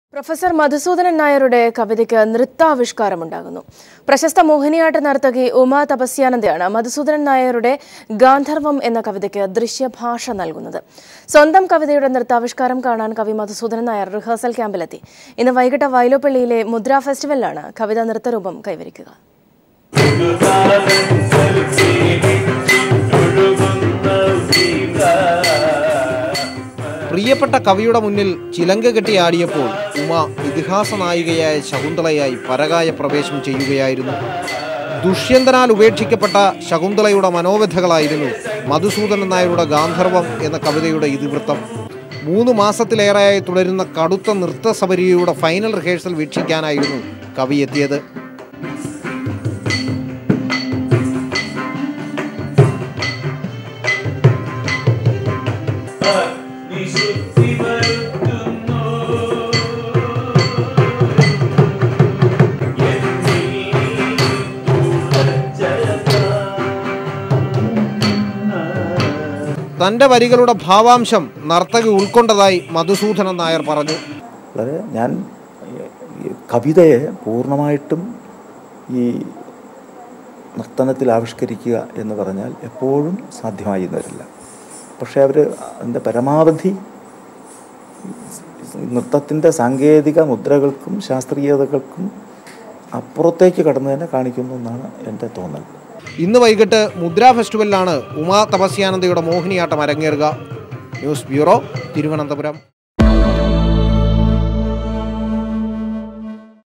professor Madhusoodanan നായരുടെ കവിതയ്ക്ക് നൃത്താവിഷ്കാരമുണ്ടാകുന്നു പ്രശസ്ത മോഹിനിയാട്ട നർത്തകി ഉമാ തപസ്യാനന്ദയാണ് മധുസൂദനൻ നായരുടെ ഗാന്ധർവം എന്ന കവിതയ്ക്ക് ദൃശ്യഭാഷ നൽകുന്നത് സ്വന്തം കവിതയുടെ നൃത്താവിഷ്കാരം കാണാൻ കവി മധുസൂദനൻ നായർ റിഹേഴ്സൽ ക്യാമ്പിലെത്തി ഇന്ന് വൈകിട്ട് വയലുപ്പള്ളിയിലെ മുദ്ര ഫെസ്റ്റിവലിലാണ് കവിത നൃത്തരൂപം കൈവരിക്കുക പ്രിയപ്പെട്ട കവിയുടെ മുന്നിൽ ചിലങ്ക കെട്ടി ആടിയപ്പോൾ ഉമ ഇതിഹാസ നായികയായ ശകുന്തളയായി പരകായ പ്രവേശം ചെയ്യുകയായിരുന്നു ദുഷ്യന്തനാൽ ഉപേക്ഷിക്കപ്പെട്ട ശകുന്തളയുടെ മനോവ്യഥകളായിരുന്നു മധുസൂദനൻ നായരുടെ ഗാന്ധർവം എന്ന കവിതയുടെ ഇതിവൃത്തം മൂന്ന് മാസത്തിലേറെയായി തുടരുന്ന കടുത്ത നൃത്തസബരിയുടെ ഫൈനൽ റിഹേഴ്സൽ വീക്ഷിക്കാനായിരുന്നു കവി എത്തിയത് വിശുദ്ധി വരുത്തുന്നു തൻ്റെ വരികളുടെ ഭാവാംശം നർത്തകി ഉൾക്കൊണ്ടതായി മധുസൂദനൻ നായർ പറഞ്ഞു വളരെ ഞാൻ ഈ കവിതയെ പൂർണ്ണമായിട്ടും ഈ നർത്തനത്തിൽ ആവിഷ്കരിക്കുക എന്ന് പറഞ്ഞാൽ എപ്പോഴും സാധ്യമായി എന്ന് വരില്ല പക്ഷേ അവർ അതിൻ്റെ പരമാവധി നൃത്തത്തിൻ്റെ സാങ്കേതിക മുദ്രകൾക്കും ശാസ്ത്രീയതകൾക്കും അപ്പുറത്തേക്ക് കടന്നു തന്നെ കാണിക്കുന്നു എന്നാണ് എൻ്റെ തോന്നൽ ഇന്ന് വൈകിട്ട് മുദ്ര ഫെസ്റ്റിവലിലാണ് ഉമാ തപസ്യാനന്ദയുടെ മോഹിനിയാട്ടം അരങ്ങേറുക ന്യൂസ് ബ്യൂറോ തിരുവനന്തപുരം